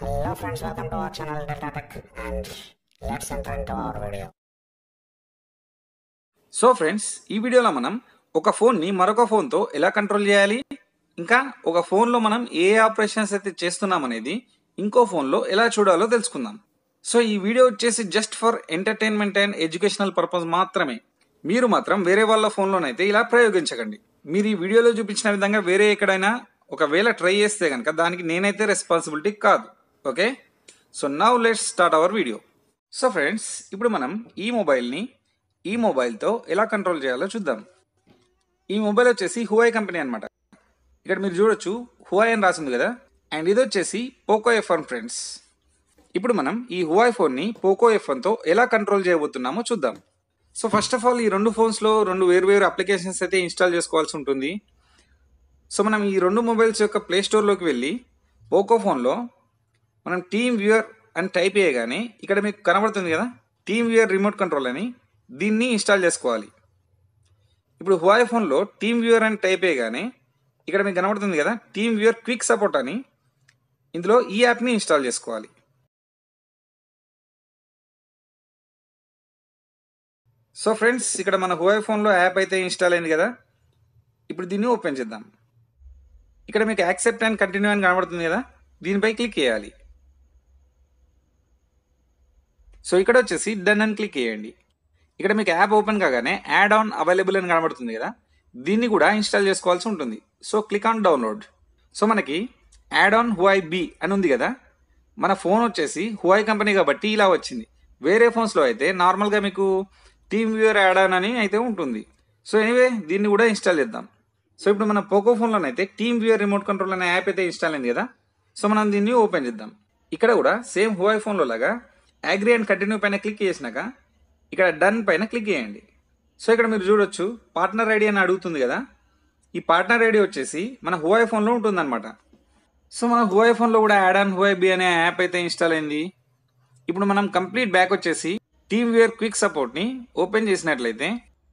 Hello friends, welcome to our channel Delta Tech and let's enter into our video. So friends ఈ వీడియోలో మనం ఒక ఫోన్ని మరొక ఫోన్తో ఎలా కంట్రోల్ చేయాలి ఇంకా ఒక ఫోన్లో మనం ఏ ఆపరేషన్స్ అయితే చేస్తున్నాం అనేది ఇంకో ఫోన్లో ఎలా చూడాలో తెలుసుకుందాం సో ఈ వీడియో వచ్చేసి just for entertainment and educational purpose మాత్రమే మీరు మాత్రం వేరే వాళ్ళ ఫోన్లోనైతే ఇలా ప్రయోగించకండి మీరు ఈ వీడియోలో చూపించిన విధంగా వేరే ఎక్కడైనా ఒకవేళ ట్రై చేస్తే కనుక దానికి నేనైతే రెస్పాన్సిబిలిటీ కాదు okay so now let's start our video so friends ఇప్పుడు మనం ఈ మొబైల్ని ఈ మొబైల్తో ఎలా కంట్రోల్ చేయాలో చూద్దాం ఈ మొబైల్ వచ్చేసి హువై కంపెనీ అనమాట ఇక్కడ మీరు చూడొచ్చు హువై అని రాసింది కదా అండ్ ఇది వచ్చేసి పోకో ఎఫ్ వన్ ఫ్రెండ్స్ ఇప్పుడు మనం ఈ హువై ఫోన్ని పోకో ఎఫ్ వన్తో ఎలా కంట్రోల్ చేయబోతున్నామో చూద్దాం సో ఫస్ట్ ఆఫ్ ఆల్ ఈ రెండు ఫోన్స్లో రెండు వేరు వేరు అప్లికేషన్స్ అయితే ఇన్స్టాల్ చేసుకోవాల్సి ఉంటుంది సో మనం ఈ రెండు మొబైల్స్ యొక్క ప్లే స్టోర్లోకి వెళ్ళి పోకో ఫోన్లో మనం టీమ్ వ్యూయర్ అని టైప్ చేయగానే ఇక్కడ మీకు కనబడుతుంది కదా టీమ్ వ్యూయర్ రిమోట్ కంట్రోల్ అని దీన్ని ఇన్స్టాల్ చేసుకోవాలి ఇప్పుడు హువాయ్ ఫోన్లో టీమ్ వ్యూయర్ అని టైప్ చేయగానే ఇక్కడ మీకు కనబడుతుంది కదా టీమ్ వ్యూయర్ క్విక్ సపోర్ట్ అని ఇందులో ఈ యాప్ని ఇన్స్టాల్ చేసుకోవాలి సో ఫ్రెండ్స్ ఇక్కడ మన హువాయ్ ఫోన్లో యాప్ అయితే ఇన్స్టాల్ అయింది కదా ఇప్పుడు దీన్ని ఓపెన్ చేద్దాం ఇక్కడ మీకు యాక్సెప్ట్ అండ్ కంటిన్యూ అని కనబడుతుంది కదా దీనిపై క్లిక్ చేయాలి సో ఇక్కడ వచ్చేసి డన్ అని క్లిక్ చేయండి ఇక్కడ మీకు యాప్ ఓపెన్ కాగానే యాడ్ ఆన్ అవైలబుల్ అని కనబడుతుంది కదా దీన్ని కూడా ఇన్స్టాల్ చేసుకోవాల్సి ఉంటుంది so click on download so మనకి యాడ్ ఆన్ హువై బి అని ఉంది కదా మన ఫోన్ వచ్చేసి హువై కంపెనీ కాబట్టి ఇలా వచ్చింది వేరే ఫోన్స్లో అయితే నార్మల్గా మీకు టీమ్ వ్యూయర్ యాడ్ ఆన్ అని అయితే ఉంటుంది సో ఎనీవే దీన్ని కూడా ఇన్స్టాల్ చేద్దాం సో ఇప్పుడు మన పోకో ఫోన్లోనైతే టీమ్ వ్యూయర్ రిమోట్ కంట్రోల్ అనే యాప్ అయితే ఇన్స్టాల్ అయింది కదా సో మనం దీన్ని ఓపెన్ చేద్దాం ఇక్కడ కూడా సేమ్ హువై ఫోన్లో లాగా అగ్రి అండ్ కంటిన్యూ పైన క్లిక్ చేసినాక ఇక్కడ డన్ పైన క్లిక్ చేయండి సో ఇక్కడ మీరు చూడొచ్చు పార్ట్నర్ ఐడి అని అడుగుతుంది కదా ఈ పార్ట్నర్ ఐడి వచ్చేసి మన హువై ఫోన్లో ఉంటుందన్నమాట సో మన హువై ఫోన్లో కూడా యాడ్ ఆన్ హువై బి అనే యాప్ అయితే ఇన్స్టాల్ అయింది ఇప్పుడు మనం కంప్లీట్ బ్యాక్ వచ్చేసి టీమ్ వేర్ క్విక్ సపోర్ట్ని ఓపెన్ చేసినట్లయితే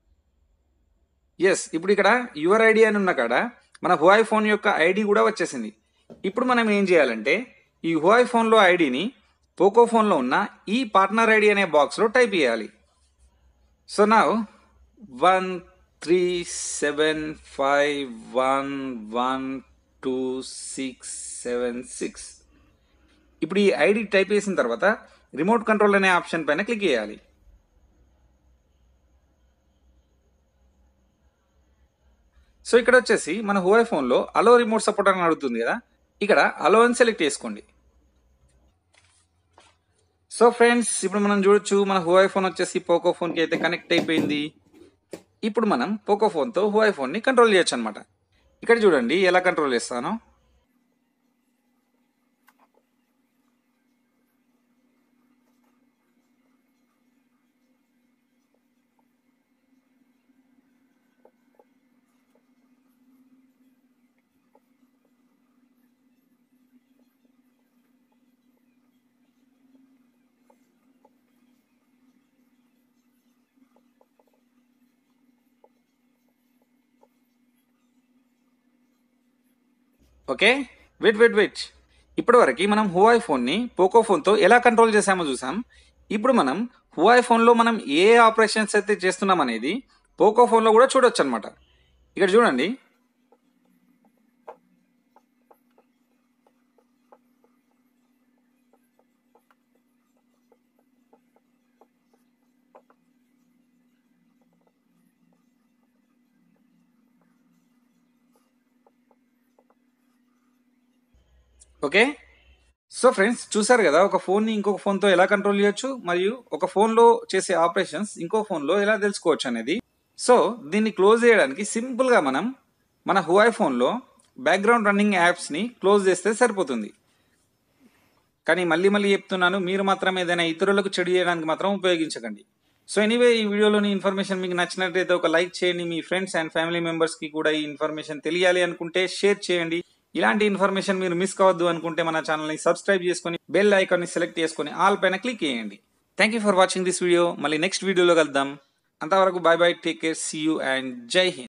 ఎస్ ఇప్పుడు ఇక్కడ యువర్ ఐడి అని ఉన్న కాడ మన హువై ఫోన్ యొక్క ఐడి కూడా వచ్చేసింది ఇప్పుడు మనం ఏం చేయాలంటే ఈ హువై ఫోన్లో ఐడిని పోకో ఫోన్లో ఉన్న ఈ పార్ట్నర్ ఐడి అనే బాక్స్లో టైప్ చేయాలి సో నా one three seven five one one two six seven six ఇప్పుడు ఈ ఐడి టైప్ చేసిన తర్వాత రిమోట్ కంట్రోల్ అనే ఆప్షన్ పైన క్లిక్ చేయాలి సో ఇక్కడ వచ్చేసి మన హువై ఫోన్లో అలో రిమోట్ సపోర్ట్ అని అడుగుతుంది కదా ఇక్కడ అలో అని సెలెక్ట్ చేసుకోండి సో ఫ్రెండ్స్ ఇప్పుడు మనం చూడొచ్చు మన హువై ఫోన్ వచ్చేసి పోకో ఫోన్కి అయితే కనెక్ట్ అయిపోయింది ఇప్పుడు మనం పోకో ఫోన్తో హువై ఫోన్ని కంట్రోల్ చేయొచ్చు అనమాట ఇక్కడ చూడండి ఎలా కంట్రోల్ చేస్తానో ఓకే వెయిట్ వెయిట్ వెయిట్ ఇప్పటి వరకు మనం హువాయ్ ఫోన్ని పోకో ఫోన్తో ఎలా కంట్రోల్ చేసామో చూసాం ఇప్పుడు మనం హువాయ్ ఫోన్లో మనం ఏ ఆపరేషన్స్ అయితే చేస్తున్నాం అనేది పోకో ఫోన్లో కూడా చూడొచ్చు అనమాట ఇక్కడ చూడండి ఓకే సో ఫ్రెండ్స్ చూసారు కదా ఒక ఫోన్ని ఇంకొక ఫోన్తో ఎలా కంట్రోల్ చేయొచ్చు మరియు ఒక ఫోన్లో చేసే ఆపరేషన్స్ ఇంకో ఫోన్లో ఎలా తెలుసుకోవచ్చు అనేది సో దీన్ని క్లోజ్ చేయడానికి సింపుల్గా మనం మన హువై ఫోన్లో బ్యాక్గ్రౌండ్ రన్నింగ్ యాప్స్ని క్లోజ్ చేస్తే సరిపోతుంది కానీ మళ్ళీ మళ్ళీ చెప్తున్నాను మీరు మాత్రం ఏదైనా ఇతరులకు చెడు చేయడానికి మాత్రం ఉపయోగించకండి సో ఎనీవే ఈ వీడియోలోని ఇన్ఫర్మేషన్ మీకు నచ్చినట్లయితే ఒక లైక్ చేయండి మీ ఫ్రెండ్స్ అండ్ ఫ్యామిలీ మెంబర్స్కి కూడా ఈ ఇన్ఫర్మేషన్ తెలియాలి అనుకుంటే షేర్ చేయండి ఇలాంటి ఇన్ఫర్మేషన్ మీరు మిస్ కావద్దు అనుకుంటే మన ఛానల్ని సబ్స్క్రైబ్ చేసుకొని బెల్ ఐకాన్ని సెలెక్ట్ చేసుకొని ఆల్ పైన క్లిక్ చేయండి thank you for watching this video మళ్ళీ నెక్స్ట్ వీడియోలో కలుద్దాం అంతవరకు bye bye take care see you and Jai Hind